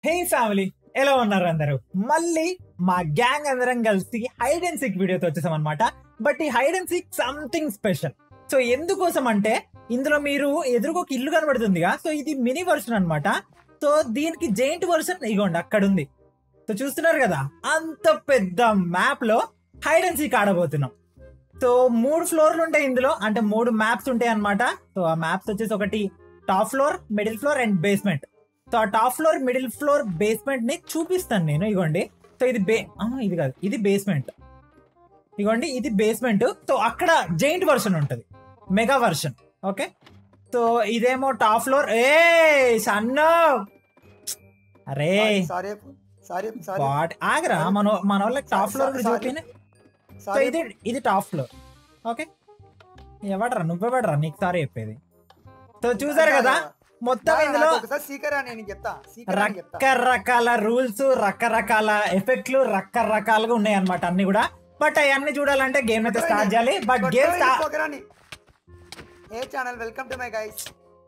హే family ఎలా ఉన్నారు అందరూ మళ్ళీ మా గ్యాంగ్ అందరం కలిసి హైడ్ అండ్ సీక్ వీడియోతో వచ్చేసాం అనమాట బట్ ఈ hide and seek something special so ఎందుకోసం అంటే ఇందులో మీరు ఎదురుగా ఒక ఇల్లు కనబడుతుందిగా సో ఇది మినీ వర్షన్ అన్నమాట సో దీనికి జైంట్ వర్షన్ ఇగోండి అక్కడ ఉంది సో చూస్తున్నారు కదా అంత పెద్ద మ్యాప్ లో హైడ్ అండ్ సీక్ ఆడబోతున్నాం సో మూడు ఫ్లోర్లు ఉంటాయి ఇందులో అంటే మూడు మ్యాప్స్ ఉంటాయి అన్నమాట సో ఆ మ్యాప్స్ వచ్చేసి ఒకటి top floor middle floor and basement so ఆ top floor middle floor basement ని చూపిస్తాను నేను ఇగోండి సో ఇది బే ఆ, ఇది కాదు ఇది బేస్మెంట్ ఇగోండి ఇది బేస్మెంట్ సో అక్కడ జైంట్ వర్షన్ ఉంటది మెగా వర్షన్ ఓకే సో ఇదేమో టాప్ ఫ్లోర్ ఏ సన్న అరే సారీ సారీ సారీ వాట్ ఆగరా మన మన వాళ్ళకి టాప్ ఫ్లోర్ కూడా Sorry. చూపిన సో సారీ ఇది ఇది టాప్ ఫ్లోర్ ఓకే ఎవడరా నువ్వెవడరా నీకు సారీ చెప్పేది సో చూసారు కదా మొత్తం ఇందులో ఒకసారి సీకర్ అని నేను చెప్తా సీకర్ అని చెప్తా రకరకాల రూల్స్ రకరకాల ఎఫెక్ట్లు రకరకాలుగా ఉన్నాయి అన్నమాట అన్ని కూడా బట్ అవన్నీ చూడాలంటే గేమ్ అయితే స్టార్ట్ చేయాలి బట్ గేమ్ కొట్టరా ఏ channel welcome to my guys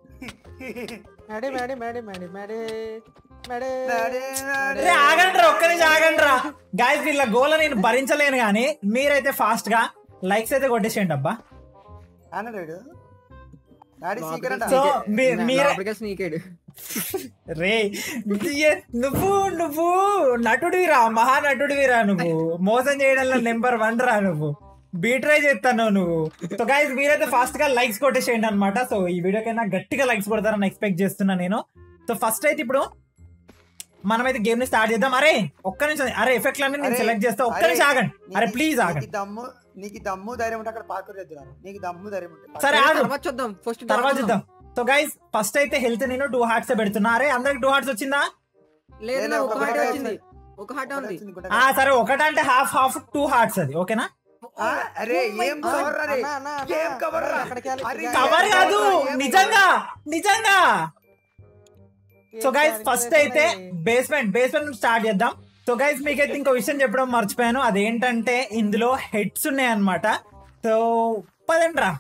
mayday mayday mayday mayday mayday mayday ఆగండి ఒక్క నిమిషం ఆగండి రా గాయస్ వీళ్ళ గోల నేను భరించలేను కానీ మీరైతే ఫాస్ట్ గా లైక్స్ అయితే కొట్టేసేయండి అబ్బా అన్నాడు డాడీ సీకర్ అంట సో మీ- మీరే లోపలికి స్నీకేడ్ రే ఏ- నువ్వు నువ్వు నటుడివిరా మహానటుడివిరా నువ్వు మోసం చేయడంలో నెంబర్ వన్ రా నువ్వు బీట్రై చేస్తాను నువ్వు సో గైస్ మీరైతే ఫాస్ట్ గా లైక్స్ కొట్టేసేయండి అనమాట సో ఈ వీడియోకైనా గట్టిగా లైక్స్ కొడతారని ఎక్స్పెక్ట్ చేస్తున్నా నేను సో ఫస్ట్ అయితే ఇప్పుడు మనమైతే గేమ్ ని స్టార్ట్ చేద్దాం అరే ఒక్క నిమిషం అరే ఎఫెక్ట్ అన్ని నేను అరే, సెలెక్ట్ చేస్తా ఒక్క అరే, నిమిషం ఆగండి అరే నీకు- ప్లీజ్ ఆగండి నీకు దమ్ము నీకు దమ్ము ధైర్యం ఉంటే అక్కడ పార్కర్ చేద్దాం నీకు దమ్ము ధైర్యం ఉంటే సరే ఆగు తర్వాత చూద్దాం ఫస్ట్ తర్వాత చూద్దాం సో గైస్ ఫస్ట్ అయితే హెల్త్ నేను టూ హార్ట్స్ పెడుతున్నా అరే అందరికి టూ హార్ట్స్ వచ్చిందా లేదు లేదు, నా ఒక ఒక హార్ట్ హార్ట్ వచ్చింది వచ్చింది. ఒక హార్ట్ ఉంది వచ్చింది గుంట. ఆ సరే ఒకటంటే హాఫ్ హాఫ్ టూ హార్ట్స్ అది ఓకేనా ఆ, అరే ఏం కవర్ రా రే అన్నా, అన్నా, అన్నా. ఏం కవర్ రా అక్కడికి వెళ్ళి- అరే, కవర్ ఏం కాదు cover రా? ఏం నిజంగా నిజంగా సో ఏం గైస్ కాదు, ఫస్ట్ ఇక్కడే అయితే మరి. బేస్మెంట్ బేస్మెంట్ స్టార్ట్ చేద్దాం సో గైస్ మీకైతే ఇంకో విషయం చెప్పడం మర్చిపోయాను అదేంటంటే ఇందులో హెడ్స్ ఉన్నాయి అన్నమాట సో పదండి రా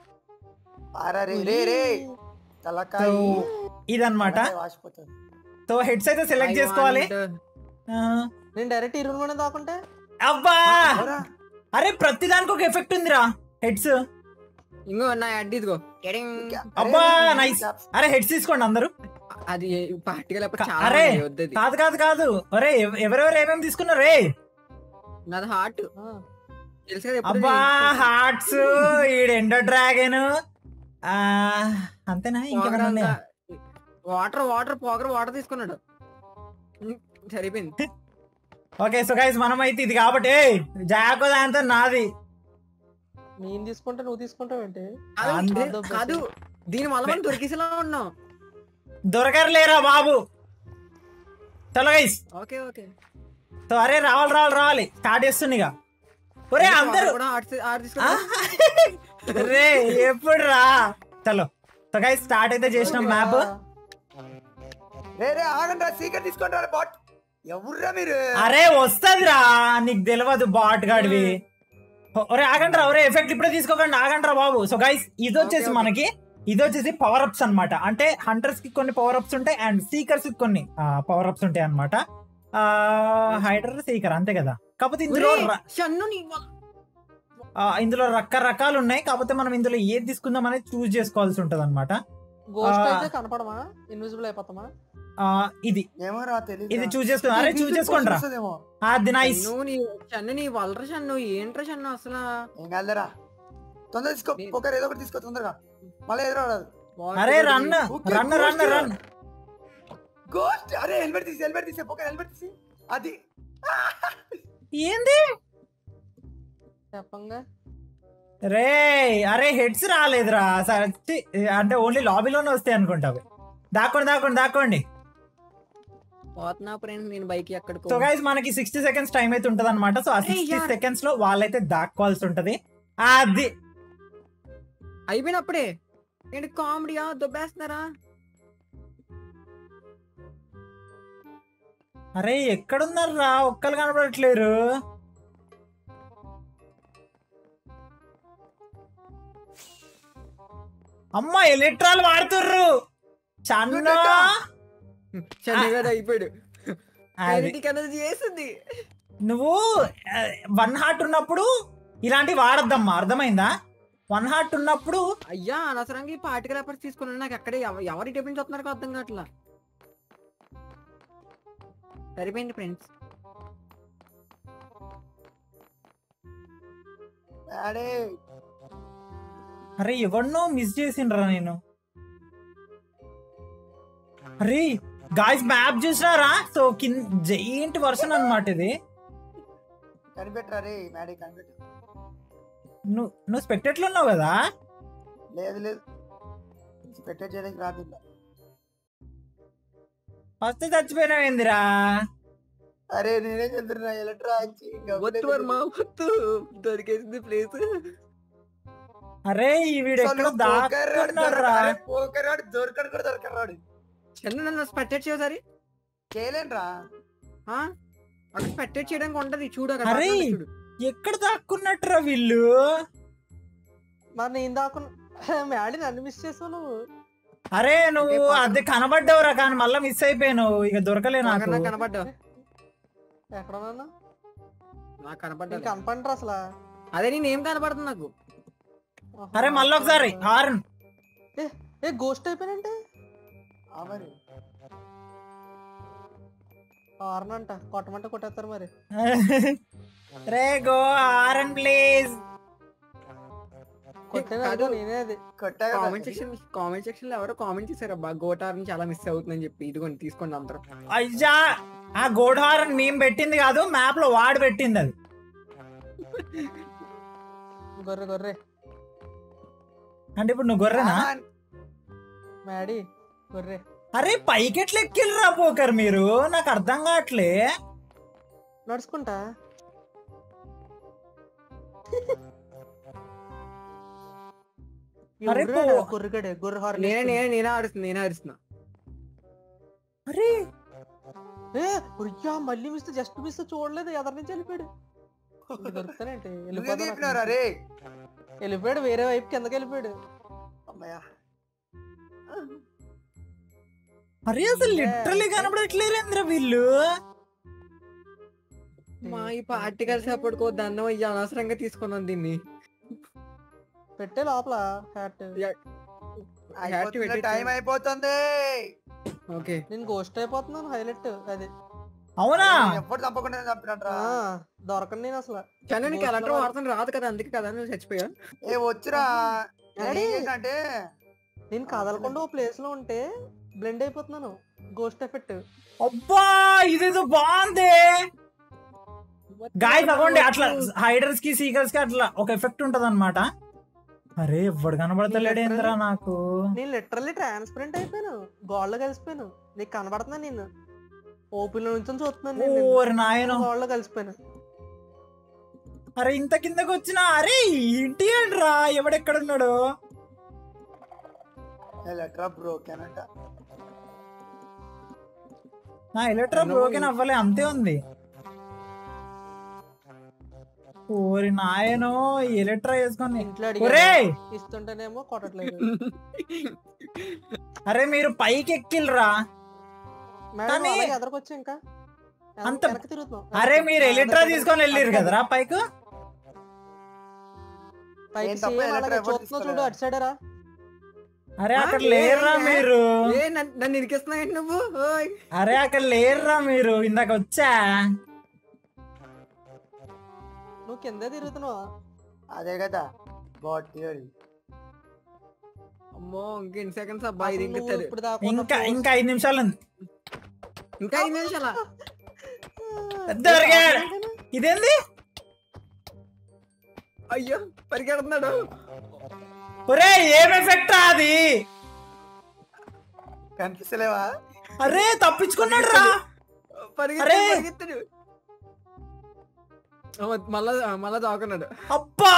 అరే రే రే రే సో తలకాయ ఇదన్నమాట వాసిపోతుంది సో హెడ్స్ అయితే సెలెక్ట్ I చేసుకోవాలి want- ఆ, నేను డైరెక్ట్ ఈ రూమ్ లోనే దాకుంటే అబ్బా ఎవరా? అరే ప్రతి దానికి ఒక ఎఫెక్ట్ ఉందిరా హెడ్స్ ఇంకో నా అడ్డి ఇదిగో ఎడింగ్. అరే, అబ్బా ఇది నైస్ caps. అరే హెడ్స్ తీసుకోండి అందరూ అది పార్టికల్ అప్పుడు క- చాలా అరే ఉన్నాయి, వద్దది కాదు కాదు కాదు అరే ఎవ- ఎవరెవరు ఏమేమి తీసుకున్నారు రే నాది హార్ట్ తెలుసు కదా ఎప్పుడు అబ్బా నేను- హార్ట్స్ ఈడు ఎండో డ్రాగన్ ఆ అంతేనా ఇంకేమైనా ఉన్నాయా వాటర్ వాటర్ పోగర్ వాటర్ తీసుకున్నాడు ఉమ్, సరిపోయింది ఓకే సో గైస్ మనం అయితే ఇది కాబట్టి ఏయ్, జాకో దాంతో నాది నేను తీసుకుంటే నువ్వు తీసుకుంటావు ఏంటి కాదు, అంతే. ఇది- కాదు దీని వల్ల మనం దొరికేసేలా ఉన్నాం దొరకరులేరా బాబు చలో గైస్ ఓకే ఓకే సో అరే రావాలి రావాలి రావాలి స్టార్ట్ చేస్తుంది ఇక ఒరే అందరూ కూడా ఆర్ట్స్ ఆర్ట్ ఆ? తీసుకున్నాం రే ఎప్పుడు రా చలో సో గైస్ స్టార్ట్ అయితే చేసినాం మ్యాప్ రే రే ఆగండి రా సీకర్ తీసుకోండి రా బాట్ ఎవర్రా మీరు అరే వస్తదిరా నీకు తెలియదు బాట్ గాడివి ఒరే ఆగండి రా ఒరే ఎఫెక్ట్ ఇప్పుడే తీసుకోకండి ఆగండి రా బాబు సో గైస్ ఇది వచ్చేసి Okay, okay. మనకి ఇది వచ్చేసి పవర్ అప్స్ అన్నమాట అంటే హంటర్స్ కి కొన్ని పవర్ అప్స్ ఉంటాయి అండ్ సీకర్స్ కి కొన్ని పవర్ అప్స్ ఉంటాయి అనమాట హైడర్ సీకర్ అంతే కదా కాకపోతే ఇందులో ర- షన్ను నీ వల్ల- ఆ, ఇందులో రకరకాలు ఉన్నాయి కాకపోతే మనం ఇందులో ఏది తీసుకుందాం అనేది చూస్ చేసుకోవాల్సి ఉంటది అనమాట గోస్ట్ ఆ. అయితే కనపడమా ఇన్విజిబుల్ అయిపోతామా ఇది ఏమో రా తెలియదు ఇది చూస్ చేసుకో అరే చూస్ చేసుకోండి రా అది నైస్ షన్ను నీ షన్ను నీ వల్లరా షన్ను ఏంట్రా షన్ను అసలు ఏం కాదురా తొందర తీసుకో నీ- ఒకరు ఏదో ఒకటి తీసుకో తొందరగా మళ్ళీ ఎదురు రాదు అరే run Okay, run run ghost. Run ghost అరే హెల్మెట్ తీసి హెల్మెట్ తీసి ఒక హెల్మెట్ తీసి అది ఏంది చెప్పంగా రే అరే హెడ్స్ రాలేదురా సరే ఛీ, అంటే ఓన్లీ లాబీలోనే వస్తాయి అనుకుంటావి దాక్కోండి దాక్కోండి దాక్కోండి పోతున్నా ఫ్రెండ్స్ నేను బైక్ ఎక్కడికో సో గైస్ మనకి సిక్స్టీ సెకండ్స్ టైం అయితే ఉంటది అనమాట సో ఆ Hey, సిక్స్టీ yaar. సెకండ్స్ లో వాళ్ళైతే దాక్కోవాల్సి ఉంటది అది అయిపోయినప్పుడే ఏంటి కామెడీయా దొబ్బేస్తున్నారా అరే ఎక్కడున్నారా ఒక్కరు కనపడట్లేరు అమ్మ ఎలక్ట్రాల్ వాడుతుర్రు చన్నా చంద్రగారు అయిపోయాడు అది ఇంటికి అనేది చేసింది నువ్వు వన్ హార్ట్ ఉన్నప్పుడు ఇలాంటివి వాడద్దమ్మా అర్థమైందా వన్ హార్ట్ ఉన్నప్పుడు అయ్యా అనవసరంగా ఈ పార్టికల్ పేపర్స్ తీసుకున్నాను నాకు ఎక్కడ ఎవ- ఎవరి టైప్ నుంచి వస్తున్నారు అర్థం కావట్లా సరిపోయింది ఫ్రెండ్స్ డాడీ అరే ఎవరినో మిస్ చేసిండ్రా నేను అరే గాయస్ మ్యాప్ చూసినారా సో కింద జైంట్ వర్షన్ అన్నమాట ఇది కనిపెట్టరా రే మ్యాడీ కనిపెట్టు నువ్వు నువ్వు స్పెక్టెట్లో ఉన్నావు కదా లేదు లేదు స్పెక్టేట్ చేయడానికి రాదు ఇంకా. ఫస్ట్ చచ్చిపోయినావేందిరా అరే నేనే చెప్తున్నా ఎలక్ట్రా వచ్చి వద్దు వర్మ వద్దు దొరికేసింది ప్లేస్ అరే ఈ వీడు ఎక్కడ దాక్కున్నారా పోకరాడు దొరకడు కూడా దొరకరాడు చంద్ర నన్ను స్పెక్టేట్ చేయసారి చేయలేనురా అక్కడ స్పెక్టేట్ చేయడానికి ఉంటది చూడు అక్కడ అరే! పక్కన చూడు ఎక్కడ దాక్కున్నట్టురా వీళ్ళు మరి నేను దాకున్నా మ్యాడీ నన్ను మిస్ చేసావు నువ్వు అరే నువ్వు పక్కన- అది కనబడ్డావురా కానీ మళ్ళీ మిస్ అయిపోయావు ఇక దొరకలే నాకు పక్కన నాకు కనపడ్డా ఎక్కడ ఉన్నా నాకు కనపడ్డా నీకు కనపడరా అసలు అదే నేను ఏం కనపడుతుంది నాకు అరే మళ్ళీ ఒకసారి హార్న్ ఏ గోస్ట్ అయిపోయినంటే ఆ మరి హార్న్ అంట కొట్టమంటే కొట్టేస్తారు మరి రే గో హార్న్ ప్లీజ్ కొట్టేది కాదు. అదిగో నేనే అది కొట్టా కదా. కామెంట్ సెక్షన్ కామెంట్ సెక్షన్ లో ఎవరో కామెంట్ చేశారు అబ్బా గోటార్ నుంచి చాలా మిస్ అవుతుందని చెప్పి ఇదిగోండి తీసుకోండి అందరూ అయ్యా ఆ గోడ్ హార్న్ మేము పెట్టింది కాదు మ్యాప్ లో వాడు పెట్టింది అది గొర్రె గొర్రె అంటే ఇప్పుడు నువ్వు గొర్రెనా ఆ, మ్యాడీ గొర్రె అరే పైకి ఎట్లా ఎక్కిల్రా పోకర్ మీరు నాకు అర్థం కావట్లే నడుచుకుంటా అరే ఎవరురా పో- గొర్రెగడే గొర్రె హార్న్ నేనే నేనే నేనే ఆడుతున్నా నేనే ఆడుస్తున్నా అరే ఏ ఉయ్యా మళ్ళీ మిస్ జస్ట్ మిస్ చూడలేదు ఎదరి నుంచి వెళ్ళిపోయాడు ఇంక దొరుకుతానేంటి నువ్వెందుకు వెళ్ళిపోతాను చెప్పినావురా రే వెళ్ళిపోయాడు వేరే వైపు కిందకి వెళ్ళిపోయాడు అమ్మయ్యా అరే అసలు లిటరలీ కనబడట్లేరేంద్రా వీళ్ళు మా ఈ పార్టికల్ సపోర్ట్ కో దండం అయ్యా అనవసరంగా తీసుకున్నాను దీన్ని పెట్టే లోపల హ్యాట్ అయిపోతుంది టైం అయిపోతుంది ఓకే నేను గోస్ట్ అయిపోతున్నాను హైలైట్ అది అవునా నేను ఎప్పుడు తప్పకుండా చంపినట్రా ఆ, దొరకను నేను అసలు చంద్ర నీకు Ghost ఎలక్ట్రో లో- వాడుతుంది రాదు కదా అందుకే కదా నువ్వు చచ్చిపోయా ఏ వచ్చిరా నేను ఏం డాడీ. చేసినా నేను కదలకుండా ఓ ప్లేస్ లో ఉంటే బ్లెండ్ అయిపోతున్నాను గోస్ట్ ఎఫెక్ట్ అబ్బా ఇదేదో బాగుంది గాయస్ అవ్వండి అట్లా హైడర్స్ కి సీకర్స్ కి అట్లా ఒక ఎఫెక్ట్ ఉంటది అనమాట అరే ఎవ్వడు కనబడతలేడేంద్రా నాకు నేను లిటరల్లీ ట్రాన్స్పరెంట్ అయిపోయాను గోడలో కలిసిపోయాను నీకు కనబడుతున్నా నేను ఓపెన్ లో నుంచి చూస్తున్నాను నేను నిన్ను. ఓరి నాయన గోడలో కలిసిపోయాను అరే ఇంత కిందకి వచ్చిన అరే ఇంటి రా ఎవడెక్కడున్నాడు లెటర్ బ్రోకెన్ అంట నా ఎలక్ట్రా బ్రోకెన్ అవ్వలే అంతే ఉంది ఓరి నాయనో ఎలక్ట్రా వేసుకొని ఇంట్లో ఒరే అడిగి ఇస్తుంటేనేమో కొట్టట్లేదు అరే మీరు పైకి ఎక్కిల్రా మేడం కానీ- అలాగే ఎదరకొచ్చి ఇంకా అంత- వెనక్కి తిరుగుతున్నాం అరే మీరు ఎలిట్రా తీసుకొని వెళ్ళిరు కదరా పైకి పైకి ఏం తప్ప same ఎలక్ట్రా అలాగే ఎవరు చూస్తున్నావు చూడు తీసుకోలేదా? అటు సైడ్ రా అరే ఆ, అక్కడ ఏ, లేరురా ఏ? మీరు ఏ నన్ను నన్ను ఇరికిస్తున్నావు నువ్వు ఓయ్ అరే అక్కడ లేరురా మీరు ఇందాక వచ్చా నువ్వు కిందే తిరుగుతున్నావు అదే కదా బాట్ థియరీ అమ్మో ఇంక ఎన్ని సెకండ్స్ అబ్బా ఇది అసలు నువ్వు ఇంకిస్తారు ఇప్పుడు దాకా ఉన్న ఇంకా post- ఇంకా ఐదు నిమిషాలు ఉంది ఇంకా ఐదు నిమిషాల దొరికాడు. ఇదేంది అయ్యో పరిగెడుతున్నాడు ఒరే ఏం ఎఫెక్ట్ అది కనిపిస్తలేవా అరే తప్పించుకున్నాడు రా పరిగెత్తాడు అరే! పరిగెత్తాడు అమ్మ, మళ్ళా మళ్ళా దాకున్నాడు అబ్బా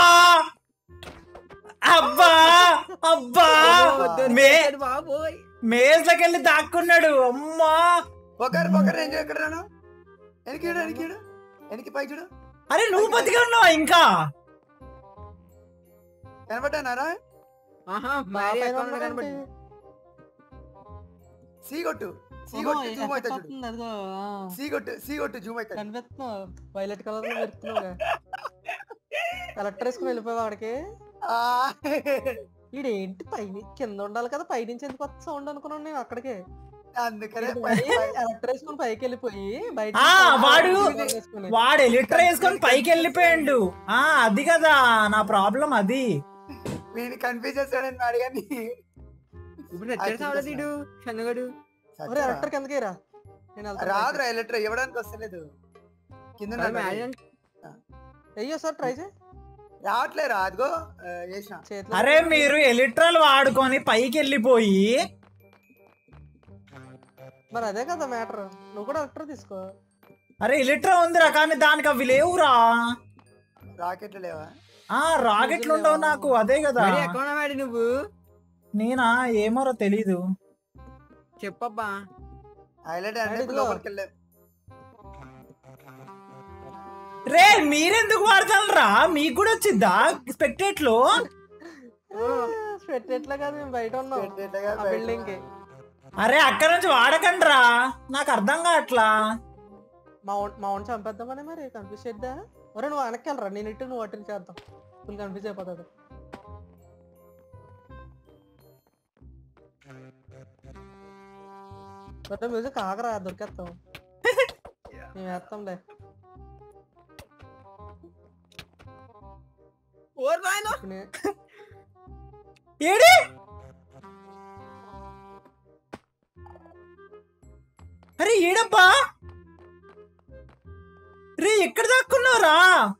అబ్బా అబ్బా మే దొరికేసాడు బాబోయ్ మేజ్లకి వెళ్ళి దాక్కున్నాడు అమ్మా ఒకరు ఒకరు నేను ఎక్కడ రాను వెనక్కి చూడు వెనక్కి చూడు వెనక్కి పైకి చూడు అరే నువ్వు బతికి ఉన్నావా ఇంకా కనబడ్డానారా ఆహా నా మరి పైన అకౌంట్ ఉన్నాడంటే కనబడి సీ కొట్టు సీ కొట్టు జూమ్ ఎఫెక్ట్ అవుతా చూడు వస్తుంది అదిగో ఆ. సీ కొట్టు సీ కొట్టు జూమ్ అవుతా కనిపిస్తున్నావు వైలెట్ కలర్ లో పెడుతున్నావు కలెక్టర్ వేసుకుని వెళ్ళిపోయావు వాడికి ఈడేంటి పైన కింద ఉండాలి కదా పైనుంచి ఎందుకు వస్తుంది సౌండ్ అనుకున్నాను నేను అక్కడికే అందుకనే కలెక్టర్ వేసుకుని పైకి వెళ్ళిపోయి బయట ఆ, వాడు- వేసుకుని. వాడు ఎలిట్రా వేసుకొని పైకి వెళ్ళిపోయాడు ఆ అది కదా నా ప్రాబ్లం అది వీడిని కన్ఫ్యూజ్ చేస్తాడని అడిగాని ఇప్పుడు నచ్చాడు సావలేదు వీడు షన్నుగాడు ఒరే కలెక్టర్ కిందకి రా నేను వెళ్తాను రాదురా ఎలక్ట్రా ఇవ్వడానికి వస్తలేదు కింద మరి ఉన్నాడు మ్యాచ్ వాడు. అంటే అయ్యో సార్ ట్రై చేయి రావట్లేరా అదిగో ఆ, చేసిన చేతిలో అరే మీరు ఎలిట్రాలు వాడుకొని పైకి వెళ్ళిపోయి మరి అదే కదా మ్యాటర్ నువ్వు కూడా కలెక్టర్ తీసుకో అరే ఎలిట్రా ఉందిరా కానీ దానికి అవి లేవురా రాకెట్లు లేవా ఆ రాకెట్లు ఉండవు నాకు అదే కదా మరి ఎక్కడ ఉన్నాడు నువ్వు నేనా ఏమోరో తెలీదు చెప్పబ్బా హైలైట్ అంటే ఇదిగో. లోపలికి వెళ్ళాం రే మీరెందుకు వాడతారా మీకు కూడా వచ్చిద్దా స్పెక్టేట్ లో పెట్టేట్లా కాదు మేము బయట ఉన్నాం పెట్టేట్టుగా ఆ బయట బిల్డింగ్ కి అరే అక్కడ నుంచి వాడకండ్రా నాకు అర్థం కావట్లా మా ఓన్- మా ఓన్ చంపేద్దామని మరి కన్ఫ్యూజ్ చేద్దా ఒరే నువ్వు వెనక్కి వెళ్ళరా నేను ఇటు నువ్వు అటు చేద్దాం ఫుల్ కన్ఫ్యూజ్ అయిపోతుంది ఒరే మ్యూజిక్ ఆగరా దొరికేస్తాం మేము వేస్తాంలే ఓర్ నాయనా నే- ఏడి అరే ఏడబ్బా రే ఎక్కడ దాక్కున్నారా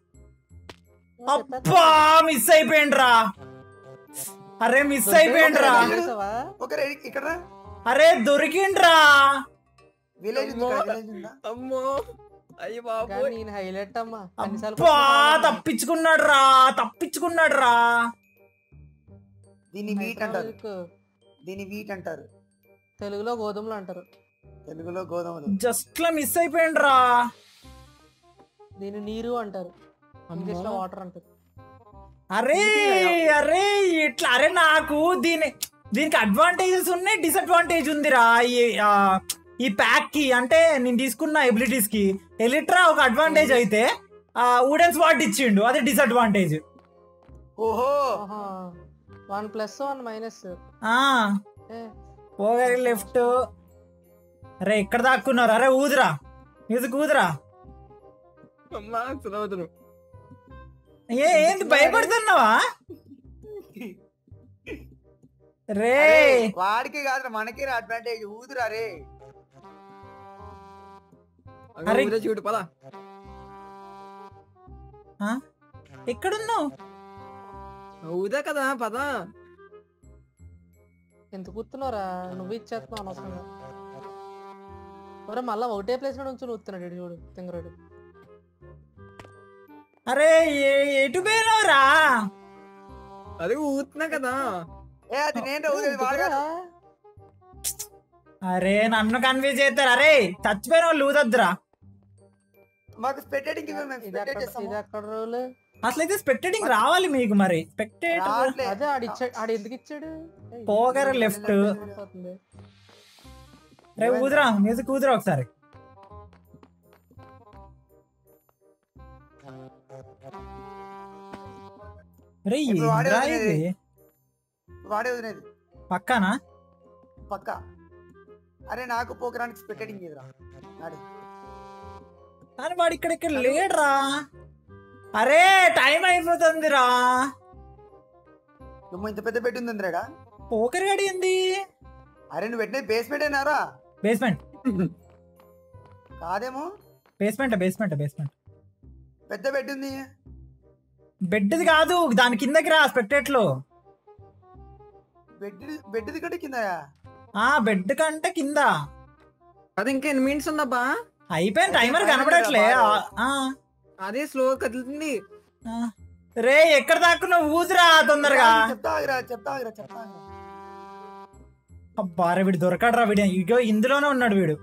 అబ్బా మిస్ అయిపోయిండ్రా అరే మిస్ అయిపోయిండ్రా చూసావా? ఒక రే- ఇక్కడ రా. అరే దొరికిండ్రా విలేజ్ ఉంది ఇక్కడ, విలేజ్ ఉందా అమ్మో అయ్యి కానీ బాబోయ్ నేను హైలైట్ అమ్మా అన్నిసార్లు అబ్బా కొట్టుకున్నాను. తప్పించుకున్నాడు రా తప్పించుకున్నాడు రా దీన్ని వీట్ అంటారు హైదరాబాద్కు దీన్ని వీట్ అంటారు తెలుగులో గోధుమలు అంటారు తెలుగులో గోధుమలు జస్ట్ లా మిస్ అయిపోయిండ్రా దీన్ని నీరు అంటారు ఇంగ్లీష్ లో వాటర్ అంటారు అరే అరే ఇట్లా అరే నాకు దీని దీనికి అడ్వాంటేజెస్ ఉన్నాయి డిసడ్వాంటేజ్ ఉందిరా ఈ ఆ, ఈ ప్యాక్ కి అంటే నేను తీసుకున్న ఎబిలిటీస్ కి ఎలిట్రా ఒక అడ్వాంటేజ్ అయితే వుడెన్ స్వాట్ ఇచ్చిండు అది డిసడ్వాంటేజ్ ఓహో వన్ ప్లస్ వన్ మైనస్ పోగారి లెఫ్ట్ అరే ఎక్కడ దాక్కున్నారు అరే ఊదురా మ్యూజిక్ ఊదురా అమ్మా సులవుతును ఏ ఏంది భయపడుతున్నావా రే వాడికి కాదు మనకి అడ్వాంటేజ్ ఊదురా రే అరే. ఊరే చూడు పదా ఆ? ఎక్కడున్నావు ఊదా కదా పదా ఎంత కూర్చున్నారా నువ్వు ఇచ్చేస్తున్నావు అనవసరంగా ఒరే మళ్ళా ఒకటే ప్లేస్ లో నుంచి నూతున్నాడు ఇడు చూడు తింగరాడు అరే ఏ- ఎటు పోయినావురా అది ఊతున్నా కదా ఏ అది నేను ఊదేది వాడు కాదు. అరే నన్ను కన్ఫ్యూజ్ చేస్తారు అరే చచ్చిపోయిన వాళ్ళు ఊదద్దురా మాకు స్పెక్టేటింగ్ మేము ఇది స్పెక్టేట్ ఎక్కడ చేస్తాము ఇది ఎక్కడ రోల్ అసలైతే స్పెక్టేటింగ్ రావాలి మీకు మరి స్పెక్టేట్ రావట్లే. అదే ఆడు ఇచ్చాడు ఆడు ఎందుకు ఇచ్చాడు ఏయ్, పోగర లెఫ్ట్ అయిపోతుంది. రే ఊదురా మ్యూజిక్ ఊదురా ఒకసారి రే ఇప్పుడు వాడే ఏంద్రా వదిలేది. ఇది వాడే వదిలేదు పక్కనా పక్క అరే నాకు పోకరానికి స్పెక్టేటింగ్ ఎదురా నాడు కానీ వాడు ఇక్కడ ఇక్కడ లేడురా అరే టైం అయిపోతుందిరా నువ్వు ఇంత పెద్ద పెట్టి ఉంది రేడా పోకర్ గడి ఏంది అరే నువ్వు పెట్టినది బేస్మెంట్ అయినారా బేస్మెంట్ కాదేమో బేస్మెంట్ బేస్మెంట్ బేస్మెంట్ పెద్ద బెడ్ ఉంది బెడ్ది కాదు దాని కిందకి రా స్పెక్టేట్ లో బెడ్ బెడ్ కంటే కిందయా ఆ బెడ్ కంటే కింద అది ఇంకా ఎన్ని మినిట్స్ ఉందబ్బా అయిపోయిన అదే టైమర్ timer కనపడట్లే కదా ఆ, ఆ, అదే స్లో కదులుతుంది ఆ. రే ఎక్కడ దాకా నువ్వు ఊదిరా తొందరగా చెప్తా ఆగిరా చెప్తా ఆగిరా చెప్తా ఆగిరా అబ్బా రే వీడు దొరకడరా వీడు ఇగో ఇందులోనే ఉన్నాడు వీడు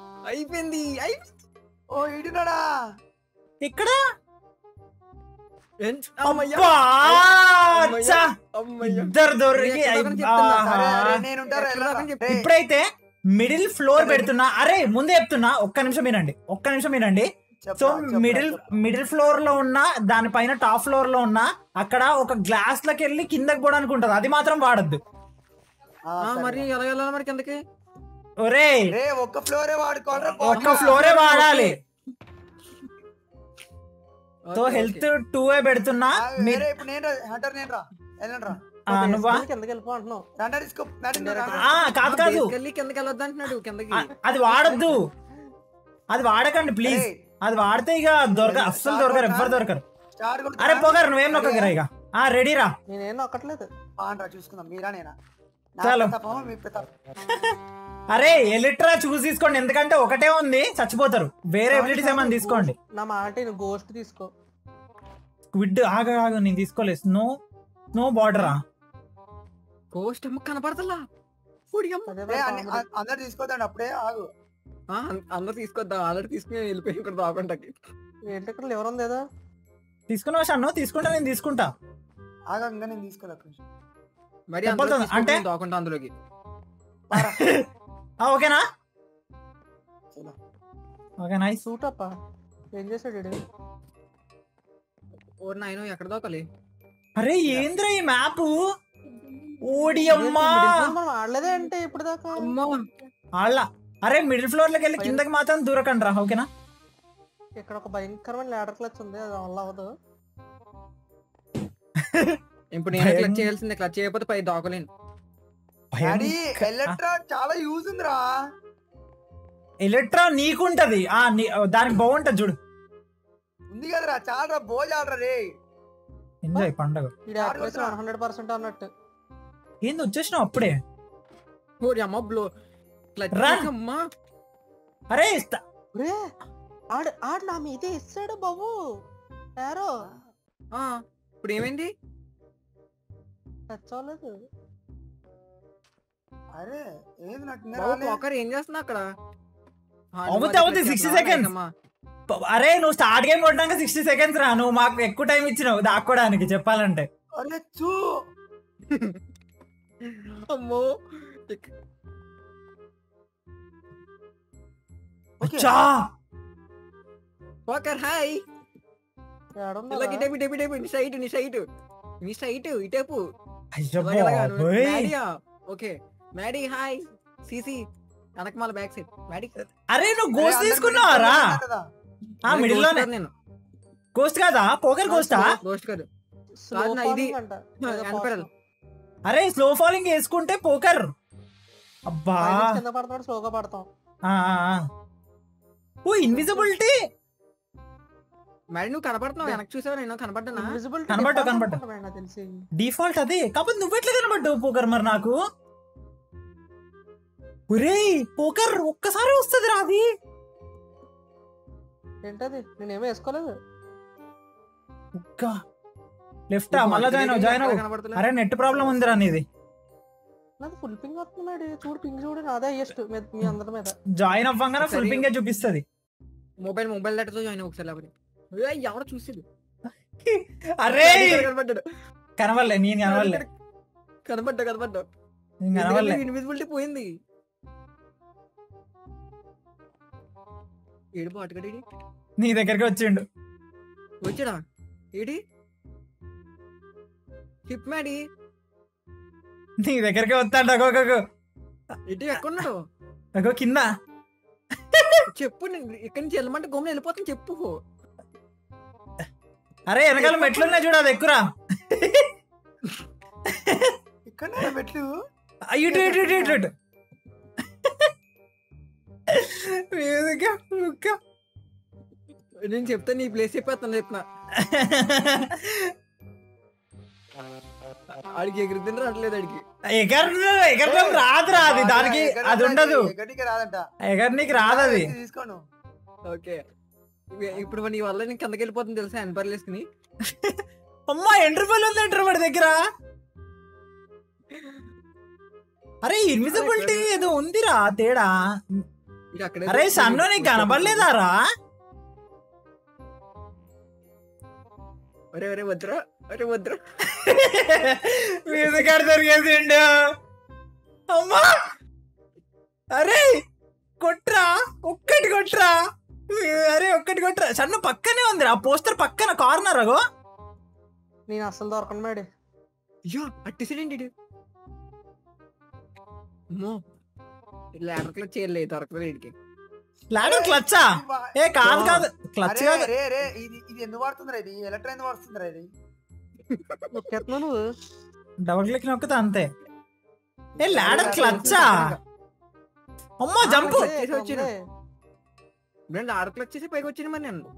అయిపోయింది అయిపోయింది ఓ ఇడున్నాడా ఇక్కడ ఏంట్? అమ్మయ్య. అబ్బా! అమ్మయ్య. చ్చ! అమ్మయ్య. ఇద్దరు దొరికి నేను ఎక్కడ దాకా చెప్తున్నా? ఆహా. అరే అరే నేను ఉంటారా ఎక్కడ దాకా చెప్పు. ఇప్పుడైతే మిడిల్ ఫ్లోర్ పెడుతున్నా అరే ముందే చెప్తున్నా ఒక్క నిమిషం వినండి ఒక్క నిమిషం వినండి సో మిడిల్ మిడిల్ ఫ్లోర్ లో ఉన్న దానిపైన టాప్ ఫ్లోర్ లో ఉన్న అక్కడ ఒక గ్లాస్ లకి వెళ్ళి కిందకి పోవడానికి ఉంటది అది మాత్రం వాడద్దు ఆ, మరి ఎలా వెళ్ళాలి మరి కిందకి ఒరే రే ఒక్క ఫ్లోరే వాడుకోవాలి ఒక్క ఫ్లోరే వాడాలి so okay, health okay. Two ఏ పెడుతున్నా మీ- వేరే ఇప్పుడు నేను హంటర్ నేను రా వెళ్ళండి రా ఆ, నువ్వా కిందకి వెళ్ళిపో అంటున్నావు రండి తీసుకో నడు, నడు, రా. ఆ, కాదు ఆ, కాదు basically కిందకి వెళ్ళొద్దు అంటున్నాడు కిందకి ఆ, అది వాడద్దు అది వాడకండి ప్లీజ్ ఏయ్, అది వాడితే ఇక దొరక అస్సలు దొరకరు ఎవ్వరు దొరకరు స్టార్ కొడుతున్నా. అరే పోగారు నువ్వేం నొక్కగిరా ఇక ఆ రెడీరా నేనేం నొక్కట్లేదు పాన్ రా చూసుకుందాం మీరా నేనా నా చాలు. ప్రతాపమా, మీ ప్రతాపం అరే ఎలిట్రా చూసి తీసుకోండి ఎందుకంటే ఒకటే ఉంది చచ్చిపోతారు వేరే ఎబిలిటీస్ ఏమైనా తీసుకోండి నా మాట నువ్వు గోస్ట్ తీసుకో స్క్విడ్ ఆగ ఆగు నేను తీసుకోలేదు స్నో స్నో బార్డరా కోస్ట్ అమ్మ కనపడతలా పొడి అమ్మ. అదే రే, మరి అన్ని- comedy. అ- అందరు తీసుకోద్దండి అప్పుడే ఆగు ఆ, అం- అందరూ తీసుకొద్దాం ఆల్రెడీ తీసుకుని వెళ్ళిపోయి ఇక్కడ దాకుంటాకి ఏంటి ఇక్కడ లివర్ ఉంది ఏదో తీసుకున్నావా షన్ను తీసుకుంటా నేను తీసుకుంటా ఆగా ఇంకా నేను తీసుకోలే ఒక్క నిమిషం. మరి చెప్పొద్దు, అందరూ అంటే? అంటే దాకుంటా అందులోకి పారా. ఆ, ఓకేనా చలో. ఓకే నైస్ సూట్ అప్ప ఏం చేశాడు ఈడు? ఓ నాయన ఎక్కడ దాకాలి అరే ఏంద్రా ఈ మ్యాప్ ఓడి అమ్మా మిడిల్ ఫ్లోర్ మనం ఆడలేదే అంటే ఇప్పుడు దాకా అమ్మా ఆళ్ళ అరే మిడిల్ ఫ్లోర్ లోకి వెళ్ళి కిందకి మాత్రం దూరకండి రా ఓకేనా ఇక్కడ ఒక భయంకరమైన ల్యాడర్ క్లచ్ ఉంది అది వల్ల అవ్వదు ఇప్పుడు నేను క్లచ్ చేయాల్సిందే క్లచ్ చేయకపోతే పై దాకలేను డాడీ భయంకర- ఎలక్ట్రా చాలా యూజ్ ఉందిరా ఎలక్ట్రా నీకుంటది ఆ నీ- దానికి బాగుంటది చూడు ఉంది కదరా చాలా బోజ్ ఆడరా రే ఎంజాయ్ పండగ ఇది యాక్యురేసీ వన్ హండ్రెడ్ పర్సెంట్ అన్నట్టు ఏంది వచ్చేసినావు అప్పుడే ఓడి అమ్మ బ్లో క్లచ్ Run. అమ్మా అరే ఇస్తా రే ఆడు ఆడు నా మీదే ఇస్తాడు బాబు యారో ఆ, ఇప్పుడు ఏమైంది టచ్ అవ్వలేదు అరే ఏది నాకు ఇంకా బాబు రాలే. పోకర్ ఏం చేస్తున్నా అక్కడ ఆ, అవుతే నువ్వు అది అవుతే clutch 60 చేస్తున్నావా? seconds. అమ్మా. అరే నువ్వు స్టార్ట్ గేమ్ కొట్టాక సిక్స్టీ సెకండ్స్ రా నువ్వు మాకు ఎక్కువ టైం ఇచ్చినావు దాక్కోడానికి చెప్పాలంటే అరే చూ అమ్మో ఇక్- ఓకే. అచ్చా పోకర్ హాయ్ ఏడున్నారా? ఇలా ఇటేపు ఇటేపు ఇటేపు నీ సైట్ నీ సైట్ నీ సైట్ ఇటేపు అయ్యో ఇలాగ ఇలాగ నువ్వు- బాబోయ్. మ్యాడీయా ఓకే మ్యాడీ హాయ్ సిసి వెనకమాల బ్యాక్ సైడ్ మ్యాడీ అరే నువ్వు అరే, గోస్ట్ అందరు తీసుకున్నావా రా ఉన్నారు కదా. ఆ మిడిల్ లోనే నేను గోస్ట్ కాదా పోకర్ గోస్టా గోస్ట్ కాదు Slow కాదు నా ఇది. falling అంట. ఏదో వెనపడాలి. fast. అరే స్లో ఫాలింగ్ వేసుకుంటే పోకర్ అబ్బా పైనుంచి కింద పడుతున్నాడు స్లోగా పడతాం ఆ, ఆ, ఆ. ఓ ఇన్విజిబిలిటీ మ్యాడీ నువ్వు కనపడుతున్నావు వెనక్కి చూసావా నేను కనపడ్డానా Invisibility కనబడ్డా, default కనబడ్డా. అనుకుంటా నాకు తెలిసి డిఫాల్ట్ అదే కాకపోతే నువ్వెట్లా కనబడ్డావు పోకర్ మరి నాకు ఒరేయ్ పోకర్ ఒక్కసారి వస్తుంది రా అది ఏంటది నేనేమో వేసుకోలేదు ఒక్క లెఫ్ట్ మళ్ళా జాయిన్ అవ్వు జాయిన్ అవ్వు కనపడతలే. అరే నెట్ ప్రాబ్లం ఉందిరా నీది నాది ఫుల్ పింగ్ వస్తున్నాడు చూడు పింగ్ చూడు నాదే హైయెస్ట్ మీ అందరి మీద జాయిన్ అవ్వగానే ఫుల్ సరే. పింగే చూపిస్తుంది మొబైల్ మొబైల్ డేటాతో జాయిన్ అవ్వు ఒకసారి లేకపోతే ఏయ్, ఎవడో చూసేది అరే కనపడ్డాడు కనవల్లే నేను కనవల్లే కనపడ్డా కనపడ్డా నేను కనవల్లే ఇన్విజిబిలిటీ పోయింది ఏడు పాటుగడి నీ దగ్గరికి వచ్చిండు వచ్చాడా ఏడి హిప్ మ్యాడీ నీ దగ్గరికి వస్తాడు అగోగో ఇటు ఎక్కడున్నాడు అగో కింద చెప్పు నేను ఇక్కడి నుంచి వెళ్ళమంటే గమ్మున వెళ్ళిపోతాను చెప్పు అరే వెనకాల మెట్లున్నాయి చూడు అది ఎక్కురా ఇక్కడ మెట్లు ఇటు ఇటు ఇటు ఇటు ఇటు మీదకి, ముక్క. నేను చెప్తా నీ ప్లేస్ చెప్పేస్తాను చెప్తున్నా ఆడికి ఎగురుతుంటే రావట్లేదు ఆడికి ఎగర్ ఎగరడం రాదురా అది దానికి ఎక్కడ అది ఉండదు ఎక్కడికి రాదంట ఎగరనీకి రాదు అది తీసుకోను ఓకే ఇవి- ఇప్పుడు నీ వల్ల నేను కిందకి వెళ్ళిపోతుంది తెలుసా ఎన్పర్లు వేసుకుని అమ్మా ఎంటర్ పల్లి ఉంది ఎంటర్ వాడి దగ్గర అరే ఇన్విజిబిలిటీ ఏదో ఉందిరా తేడా ఇటు అక్కడే అరే సన్ను నీకు కనబడలేదారా ఒరే ఒరే వద్దురా ఒరే వద్దురా మ్యూజిక్ ఆడ దొరికేసిండు అమ్మా అరే కొట్రా ఒక్కటి కొట్రా అరే ఒక్కటి కొట్రా సన్న పక్కనే ఉంది ఆ పోస్టర్ పక్కన కార్నర్ అగో నేను అస్సలు దొరకను మేడి అయ్యో అట్టిసిడెంట్ ఇడు అమ్మో ల్యాడర్లో చేయలేదు దొరకలేదు వీడికి లాడర్ క్లచ్చా ఏ కాదు కాదు క్లచ్ అరే కాదు రే రే ఇది ఇది ఎందుకు వాడుతుందిరా ఇది ఎలక్ట్రా ఎందుకు వాడుతుందిరా ఇది నొక్కేస్తున్నావు నువ్వు డబుల్ క్లిక్ నొక్కితే అంతే ఏ లాడర్ క్లచ్చా అమ్మో జంపు అదే, చేసి వచ్చిన. అదే. నేను ల్యాడర్కి వచ్చేసి పైకి వచ్చిన మరి నేను